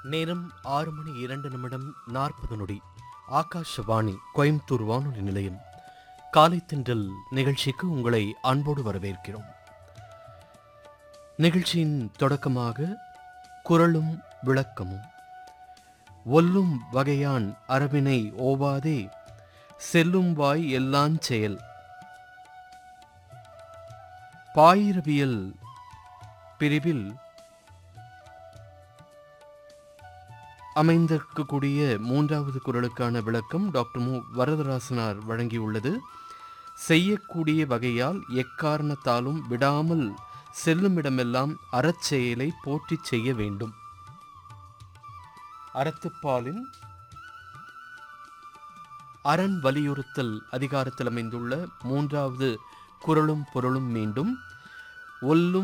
நேரம் ஆறு மணி இரண்டு நிமிடம் நாற்பது நொடி ஆகாஷவாணி கோயம்புத்தூர் வானொலி நிலையம் காலை தென்றல் நிகழ்ச்சிக்கு உங்களை அன்போடு வரவேற்கிறோம் நிகழ்ச்சியின் தொடக்கமாக குரலும் விளக்கமும் ஒல்லும் வகையான் அரவினை ஓவாதே செல்லும் வாய் எல்லாஞ் செயல் பாயிரவியல் பிரிவில் அமைந்திருக்கக்கூடிய மூன்றாவது குரலுக்கான விளக்கம் டாக்டர் மு வரதராசனார் வழங்கியுள்ளது செய்யக்கூடிய வகையால் எக்காரணத்தாலும் விடாமல் செல்லுமிடமெல்லாம் அறச்செயலை போற்றிச் செய்ய வேண்டும் அறத்துப்பாலின் அரண் வலியுறுத்தல் அதிகாரத்தில் அமைந்துள்ள மூன்றாவது குரலும் பொருளும் மீண்டும் ஒல்லும்